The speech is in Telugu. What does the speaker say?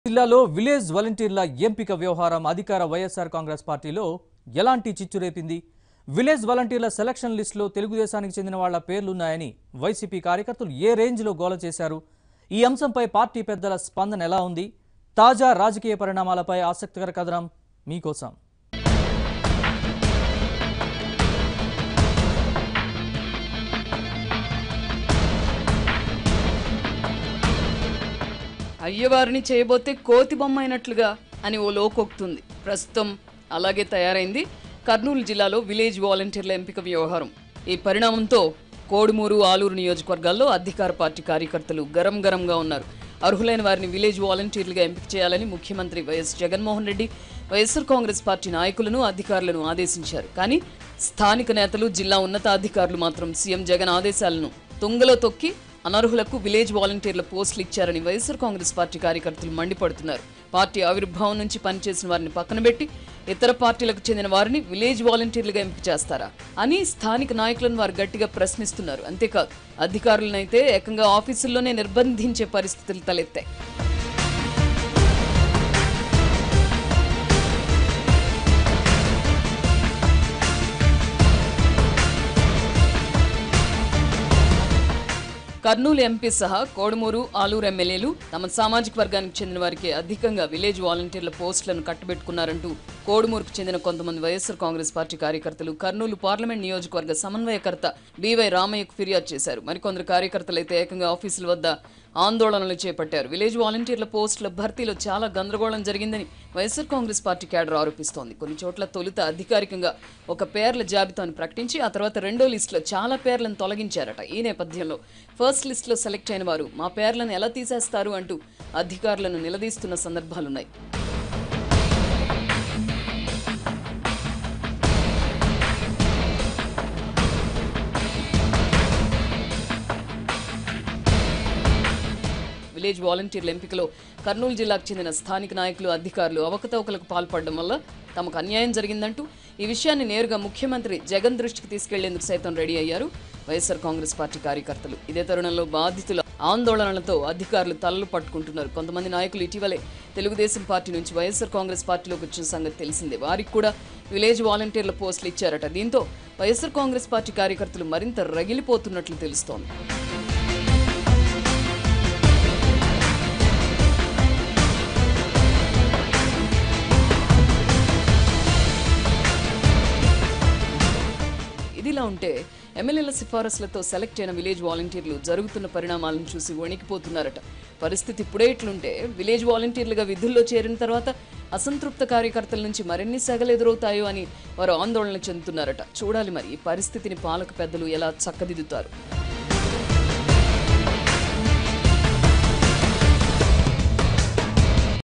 జిల్లాలో విలేజ్ వాలంటీర్ల ఎంపిక వ్యవహారం అధికార వైఎస్ఆర్ కాంగ్రెస్ పార్టీలో ఎలాంటి చిచ్చు రేపింది విలేజ్ వాలంటీర్ల సెలక్షన్ లిస్టులో తెలుగుదేశానికి చెందిన వాళ్ల పేర్లున్నాయని వైసీపీ కార్యకర్తలు ఏ రేంజ్లో గోల చేశారు ఈ అంశంపై పార్టీ పెద్దల స్పందన ఎలా ఉంది తాజా రాజకీయ పరిణామాలపై ఆసక్తికర కథనం మీకోసం అయ్యవారిని చేయబోతే కోతి బొమ్మ అయినట్లుగా అని ఓ లోకొక్తుంది ప్రస్తుతం అలాగే తయారైంది కర్నూలు జిల్లాలో విలేజ్ వాలంటీర్ల ఎంపిక వ్యవహారం ఈ పరిణామంతో కోడుమూరు ఆలూరు నియోజకవర్గాల్లో అధికార పార్టీ కార్యకర్తలు గరం గరంగా ఉన్నారు అర్హులైన వారిని విలేజ్ వాలంటీర్లుగా ఎంపిక చేయాలని ముఖ్యమంత్రి YS Jaganmohan Reddy YSR Congress party నాయకులను అధికారులను ఆదేశించారు కానీ స్థానిక నేతలు జిల్లా ఉన్నతాధికారులు మాత్రం సీఎం జగన్ ఆదేశాలను తుంగలో తొక్కి అనర్హులకు విలేజ్ వాలంటీర్ల పోస్టులు ఇచ్చారని వైఎస్ఆర్ కాంగ్రెస్ పార్టీ కార్యకర్తలు మండిపడుతున్నారు పార్టీ ఆవిర్భావం నుంచి పనిచేసిన వారిని పక్కన పెట్టి ఇతర పార్టీలకు చెందిన వారిని విలేజ్ వాలంటీర్లుగా ఎంపిక చేస్తారా అని స్థానిక నాయకులను వారు గట్టిగా ప్రశ్నిస్తున్నారు అంతేకాదు అధికారులనైతే ఏకంగా ఆఫీసుల్లోనే నిర్బంధించే పరిస్థితులు తలెత్తాయి కర్నూలు ఎంపీ సహా కోడుమూరు ఆలూరు ఎమ్మెల్యేలు తమ సామాజిక వర్గానికి చెందిన వారికి అధికంగా విలేజ్ వాలంటీర్ల పోస్టులను కట్టబెట్టుకున్నారంటూ కోడుమూరుకు చెందిన కొంతమంది వైఎస్ఆర్ కాంగ్రెస్ పార్టీ కార్యకర్తలు కర్నూలు పార్లమెంట్ నియోజకవర్గ సమన్వయకర్త బీవై రామయ్యకు ఫిర్యాదు చేశారు మరికొందరు కార్యకర్తలు అయితే ఏకంగా ఆఫీసుల వద్ద ఆందోళనలు చేపట్టారు విలేజ్ వాలంటీర్ల పోస్టుల భర్తీలో చాలా గందరగోళం జరిగిందని వైఎస్ఆర్ కాంగ్రెస్ పార్టీ క్యాడర్ ఆరోపిస్తోంది కొన్ని చోట్ల తొలుత అధికారికంగా ఒక పేర్ల జాబితాను ప్రకటించి ఆ తర్వాత రెండో లిస్టులో చాలా పేర్లను తొలగించారట ఈ నేపథ్యంలో ఫస్ట్ లిస్టులో సెలెక్ట్ అయిన వారు మా పేర్లను ఎలా తీసేస్తారు అంటూ అధికారులను నిలదీస్తున్న సందర్భాలున్నాయి విలేజ్ వాలంటీర్ల ఎంపికలో కర్నూలు జిల్లాకు చెందిన స్థానిక నాయకులు అధికారులు అవకతవకలకు పాల్పడడం వల్ల తమకు అన్యాయం జరిగిందంటూ ఈ విషయాన్ని నేరుగా ముఖ్యమంత్రి జగన్ దృష్టికి తీసుకెళ్లేందుకు సైతం రెడీ అయ్యారు వైఎస్ఆర్ కాంగ్రెస్ పార్టీ కార్యకర్తలు ఇదే తరుణంలో బాధితుల ఆందోళనలతో అధికారులు తలలు పట్టుకుంటున్నారు కొంతమంది నాయకులు ఇటీవలే తెలుగుదేశం పార్టీ నుంచి వైఎస్ఆర్ కాంగ్రెస్ పార్టీలోకి వచ్చిన సంగతి తెలిసిందే వారికి కూడా విలేజ్ వాలంటీర్ల పోస్టులు ఇచ్చారట దీంతో వైఎస్ఆర్ కాంగ్రెస్ పార్టీ కార్యకర్తలు మరింత రగిలిపోతున్నట్లు తెలుస్తోంది ఇదిలా ఉంటే ఎమ్మెల్యేల సిఫారసులతో సెలెక్ట్ అయిన విలేజ్ వాలంటీర్లు జరుగుతున్న పరిణామాలను చూసి వణికిపోతున్నారట పరిస్థితి ఇప్పుడే ఇట్లుంటే విలేజ్ వాలంటీర్లుగా విధుల్లో చేరిన తర్వాత అసంతృప్త కార్యకర్తల నుంచి మరిన్ని సెగలు ఎదురవుతాయో అని వారు ఆందోళన చెందుతున్నారట చూడాలి మరి ఈ పరిస్థితిని పాలక పెద్దలు ఎలా చక్కదిద్దుతారు